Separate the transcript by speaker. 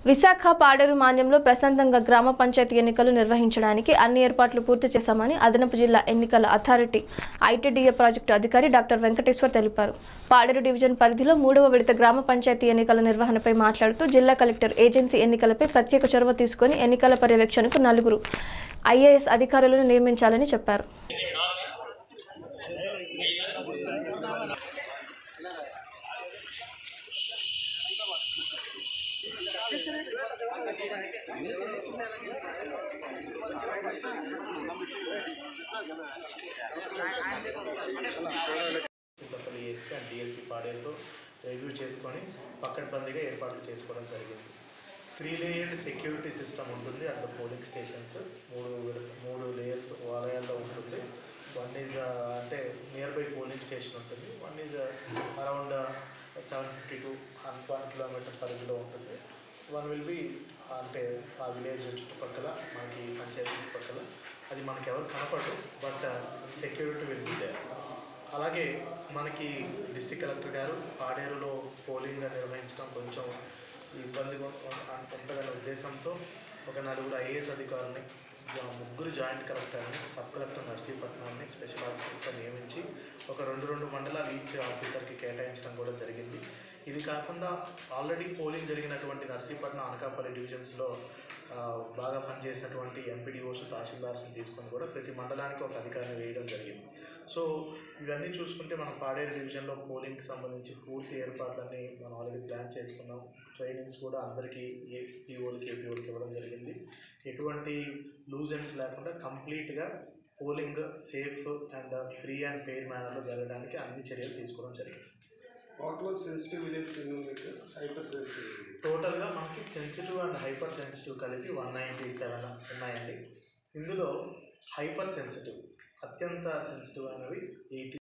Speaker 1: విశాఖ పాడేరు మాన్యంలో ప్రశాంతంగా గ్రామ పంచాయతీ ఎన్నికలు నిర్వహించడానికి అన్ని ఏర్పాట్లు పూర్తి చేశామని అదనపు జిల్లా ఎన్నికల అథారిటీ ఐటీడీఏ ప్రాజెక్టు అధికారి డాక్టర్ వెంకటేశ్వర్ తెలిపారు పాడేరు డివిజన్ పరిధిలో మూడవ విడత గ్రామ పంచాయతీ ఎన్నికల నిర్వహణపై మాట్లాడుతూ జిల్లా కలెక్టర్ ఏజెన్సీ ఎన్నికలపై ప్రత్యేక చొరవ తీసుకుని ఎన్నికల పర్యవేక్షణకు నలుగురు ఐఏఎస్ అధికారులను నియమించాలని చెప్పారు
Speaker 2: చింతపల్లి ఏఎస్పీ అండ్ డిఎస్పీ పాడేరుతో రివ్యూ చేసుకొని పక్కడబందీగా ఏర్పాట్లు చేసుకోవడం జరిగింది త్రీ లేయర్డ్ సెక్యూరిటీ సిస్టమ్ ఉంటుంది అట్ ద పోలింగ్ స్టేషన్స్ మూడు విడత- మూడు లేయర్స్ వలయాల్లో ఉంటుంది వన్ ఈజ్ అంటే నియర్ బై పోలింగ్ స్టేషన్ ఉంటుంది one is around seven fifty to one kilometre పరిధిలో ఉంటుంది వన్ విల్ బి అంటే ఆ విలేజ్ చుట్టుపక్కల మనకి పంచాయతీ చుట్టుపక్కల అది మనకి ఎవరు కనపడదు but security will be there అలాగే మనకి డిస్టిక్ కలెక్టర్ గారు పాడేరులో పోలింగ్ నిర్వహించడం కొంచెం ఇబ్బందిగా ఉం- ఉంటుందనే ఉద్దేశంతో ఒక నలుగురు ఐఏఎస్ అధికారులని ఆ ముగ్గురు జాయింట్ కలెక్టర్ని సబ్ కలెక్టర్ నర్సీపట్నాన్ని స్పెషల్ ఆఫీసర్స్గా నియమించి ఒక రెండు రెండు మండలాలు ఈచ్ ఆఫీసర్కి కేటాయించడం కూడా జరిగింది ఇది కాకుండా ఆల్రెడీ పోలింగ్ జరిగినటువంటి నర్సీపట్నం అనకాపల్లి డివిజన్స్లో ఆ, బాగా పనిచేసినటువంటి ఎంపీడీఓస్ తహసీల్దార్స్ని తీసుకొని కూడా ప్రతి మండలానికి ఒక అధికారిని వేయడం జరిగింది సో ఇవన్నీ చూసుకుంటే మనం పాడేరు డివిజన్లో పోలింగ్కి సంబంధించి పూర్తి ఏర్పాట్లన్నీ మనం ఆల్రెడీ ప్లాన్ చేసుకున్నాం ట్రైనింగ్స్ కూడా అందరికీ ఏ పీఓలకి ఏపీఓలకి ఇవ్వడం జరిగింది ఎటువంటి లూజ్ ఎండ్స్ లేకుండా కంప్లీట్గా polling safe and free and fair మేనర్లో జరగడానికి అన్ని చర్యలు తీసుకోవడం జరిగింది
Speaker 3: వాటిలో సెన్సిటివ్ విలేజ్ మీకు హైపర్ సెన్సిటివ్
Speaker 2: టోటల్గా మనకి సెన్సిటివ్ అండ్ హైపర్ సెన్సిటివ్ కలిపి వన్ నైంటీ సెవెన్ ఉన్నాయండి ఇందులో హైపర్ సెన్సిటివ్ అత్యంత సెన్సిటివ్ అయినవి ఎయిటీ